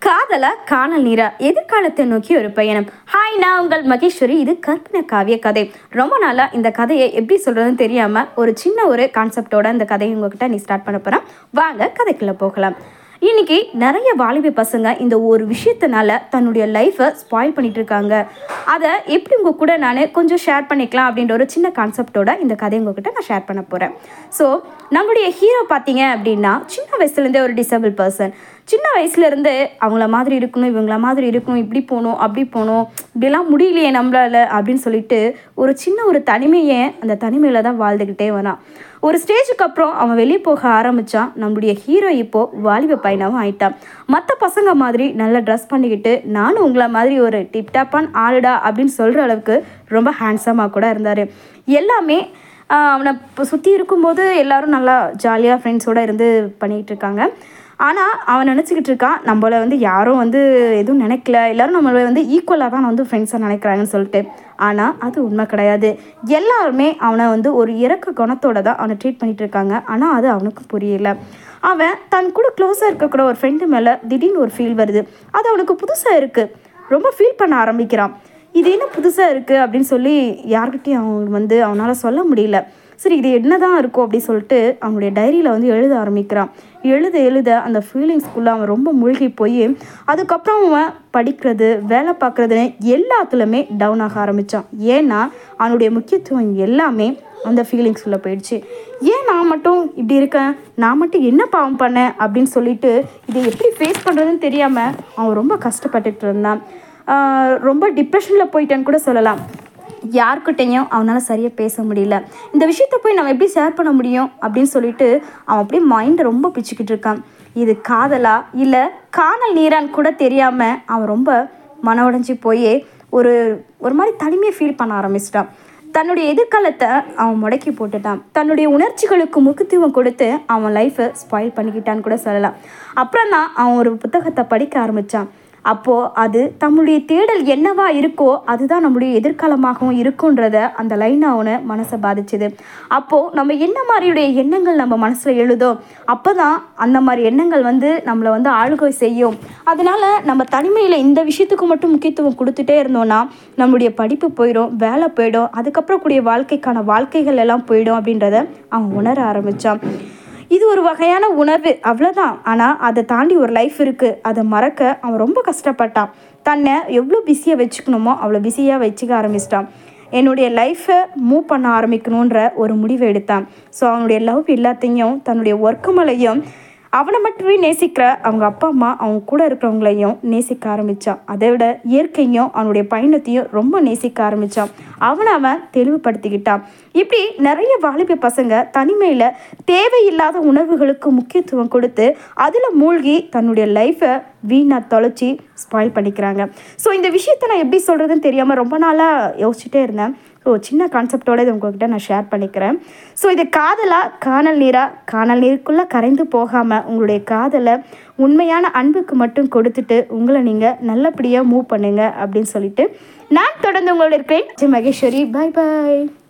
காதலா காணல் நீரா எதிர்காலத்தை நோக்கி ஒரு பயணம் ஹாய் நான் உங்கள் மகேஸ்வரி இது கற்பனை காவிய கதை ரொம்ப நாளா இந்த கதையை எப்படி சொல்றதுன்னு தெரியாம ஒரு சின்ன ஒரு கான்செப்டோட இந்த கதையை உங்ககிட்ட நீ ஸ்டார்ட் பண்ண போறேன் வாங்க கதைக்குள்ள போகலாம் இன்னைக்கு நிறைய வாலிப பசங்க இந்த ஒரு விஷயத்தினால தன்னுடைய லைஃப்பை ஸ்பாயில் பண்ணிட்டு இருக்காங்க அதை எப்படி உங்க கூட நான் கொஞ்சம் ஷேர் பண்ணிக்கலாம் அப்படின்ற ஒரு சின்ன கான்செப்டோட இந்த கதையை உங்ககிட்ட நான் ஷேர் பண்ண போகிறேன் ஸோ நம்மளுடைய ஹீரோ பார்த்தீங்க அப்படின்னா சின்ன வயசுலேருந்தே ஒரு டிசபிள் பர்சன் சின்ன வயசுலேருந்து அவங்கள மாதிரி இருக்கணும் இவங்கள மாதிரி இருக்கணும் இப்படி போகணும் அப்படி போகணும் இப்படிலாம் முடியலையே நம்மளால அப்படின்னு சொல்லிட்டு ஒரு சின்ன ஒரு தனிமையை அந்த தனிமையில் தான் வாழ்ந்துக்கிட்டே வரான் ஒரு ஸ்டேஜுக்கு அப்புறம் அவன் வெளியே போக ஆரம்பித்தான் நம்மளுடைய ஹீரோ இப்போது வாலிப பையனாகவும் ஆயிட்டான் மற்ற பசங்க மாதிரி நல்லா ட்ரெஸ் பண்ணிக்கிட்டு நானும் உங்களை மாதிரி ஒரு டிப்டாப்பான் ஆளுடா அப்படின்னு சொல்கிற அளவுக்கு ரொம்ப ஹேண்ட்ஸமாக கூட இருந்தார் எல்லாமே ஆஹ் அவனை இப்போ சுற்றி இருக்கும்போது எல்லாரும் நல்லா ஜாலியாக ஃப்ரெண்ட்ஸோடு இருந்து பண்ணிகிட்டு இருக்காங்க ஆனால் அவன் நினச்சிக்கிட்டு இருக்கான் நம்மளை வந்து யாரும் வந்து எதுவும் நினைக்கல எல்லாரும் நம்மளை வந்து ஈக்குவலாக தான் வந்து ஃப்ரெண்ட்ஸாக நினைக்கிறாங்கன்னு சொல்லிட்டு ஆனால் அது உண்மை கிடையாது எல்லாருமே அவனை வந்து ஒரு இறக்க குணத்தோட தான் அவனை ட்ரீட் பண்ணிட்டு இருக்காங்க ஆனால் அது அவனுக்கு புரியல அவன் தன் கூட க்ளோஸாக இருக்கக்கூட ஒரு ஃப்ரெண்டு மேலே திடீர்னு ஒரு ஃபீல் வருது அது அவனுக்கு புதுசாக இருக்குது ரொம்ப ஃபீல் பண்ண ஆரம்பிக்கிறான் இது என்ன புதுசாக இருக்குது அப்படின்னு சொல்லி யார்கிட்டையும் அவன் வந்து அவனால் சொல்ல முடியல சரி இது என்னதான் இருக்கும் அப்படின்னு சொல்லிட்டு அவனுடைய டைரியில் வந்து எழுத ஆரம்பிக்கிறான் எழுத எழுத அந்த ஃபீலிங்ஸ்குள்ளே அவன் ரொம்ப மூழ்கி போய் அதுக்கப்புறம் அவன் படிக்கிறது வேலை பார்க்குறதுன்னு எல்லாத்துலேயுமே டவுன் ஆக ஆரம்பித்தான் ஏன்னா அவனுடைய முக்கியத்துவம் எல்லாமே அந்த ஃபீலிங்ஸ் உள்ள போயிடுச்சு ஏன் நான் மட்டும் இப்படி இருக்கேன் நான் மட்டும் என்ன பாவம் பண்ணேன் அப்படின்னு சொல்லிட்டு இதை எப்படி ஃபேஸ் பண்ணுறதுன்னு தெரியாமல் அவன் ரொம்ப கஷ்டப்பட்டுட்டு இருந்தான் ஆஹ் ரொம்ப டிப்ரெஷனில் போயிட்டேன்னு கூட சொல்லலாம் யார்கிட்டையும் அவனால் சரியாக பேச முடியல இந்த விஷயத்த போய் நம்ம எப்படி ஷேர் பண்ண முடியும் அப்படின்னு சொல்லிட்டு அவன் அப்படியே மைண்டை ரொம்ப பிச்சுக்கிட்டு இருக்கான் இது காதலா இல்லை காணல் நீரான்னு கூட தெரியாமல் அவன் ரொம்ப மன உடைஞ்சு போய் ஒரு ஒரு மாதிரி தனிமையை ஃபீல் பண்ண ஆரம்பிச்சிட்டான் தன்னுடைய எதிர்காலத்தை அவன் முடக்கி போட்டுட்டான் தன்னுடைய உணர்ச்சிகளுக்கு முக்கியத்துவம் கொடுத்து அவன் லைஃப்பை ஸ்பாயில் பண்ணிக்கிட்டான்னு கூட சொல்லலாம் அப்புறம் தான் அவன் ஒரு புத்தகத்தை படிக்க ஆரம்பித்தான் அப்போது அது தம்முடைய தேடல் என்னவா இருக்கோ அதுதான் நம்முடைய எதிர்காலமாகவும் இருக்குன்றத அந்த லைன் அவனை மனசை பாதிச்சுது அப்போது நம்ம என்ன மாதிரியுடைய எண்ணங்கள் நம்ம மனசில் எழுதோ அப்போ தான் அந்த மாதிரி எண்ணங்கள் வந்து நம்மளை வந்து ஆளுகை செய்யும் அதனால் நம்ம தனிமையில் இந்த விஷயத்துக்கு மட்டும் முக்கியத்துவம் கொடுத்துட்டே இருந்தோம்னா நம்மளுடைய படிப்பு போயிடும் வேலை போயிடும் அதுக்கப்புறம் கூடிய வாழ்க்கைக்கான வாழ்க்கைகள் எல்லாம் போயிடும் அப்படின்றத அவன் உணர ஆரம்பித்தான் இது ஒரு வகையான உணர்வு அவ்வளோதான் ஆனால் அதை தாண்டி ஒரு லைஃப் இருக்குது அதை மறக்க அவன் ரொம்ப கஷ்டப்பட்டான் தன்னை எவ்வளோ பிஸியாக வச்சுக்கணுமோ அவ்வளோ பிஸியாக வச்சுக்க ஆரம்பிச்சிட்டான் என்னுடைய லைஃப்பை மூவ் பண்ண ஆரம்பிக்கணுன்ற ஒரு முடிவை எடுத்தான் ஸோ அவனுடைய லவ் எல்லாத்தையும் தன்னுடைய ஒர்க்கு மேலேயும் அவனை மட்டுமே நேசிக்கிற அவங்க அப்பா அம்மா அவங்க கூட இருக்கிறவங்களையும் நேசிக்க ஆரம்பித்தான் அதை விட இயற்கையும் அவனுடைய பயணத்தையும் ரொம்ப நேசிக்க ஆரம்பித்தான் அவனை அவன் தெளிவுபடுத்திக்கிட்டான் இப்படி நிறைய வாலிப பசங்க தனிமையில் தேவையில்லாத உணர்வுகளுக்கு முக்கியத்துவம் கொடுத்து அதில் மூழ்கி தன்னுடைய லைஃப்பை வீணாக தொலைச்சி ஸ்பாயில் பண்ணிக்கிறாங்க ஸோ இந்த விஷயத்தை நான் எப்படி சொல்கிறதுன்னு தெரியாமல் ரொம்ப நாளாக யோசிச்சுட்டே இருந்தேன் ஸோ சின்ன கான்செப்டோட இது உங்கள்கிட்ட நான் ஷேர் பண்ணிக்கிறேன் ஸோ இது காதலா காணல் நீரா காணல் நீருக்குள்ளே கரைந்து போகாமல் உங்களுடைய காதலை உண்மையான அன்புக்கு மட்டும் கொடுத்துட்டு உங்களை நீங்கள் நல்லபடியாக மூவ் பண்ணுங்க அப்படின்னு சொல்லிட்டு நான் தொடர்ந்து உங்களோட இருக்கிறேன் மகேஸ்வரி பாய் பாய்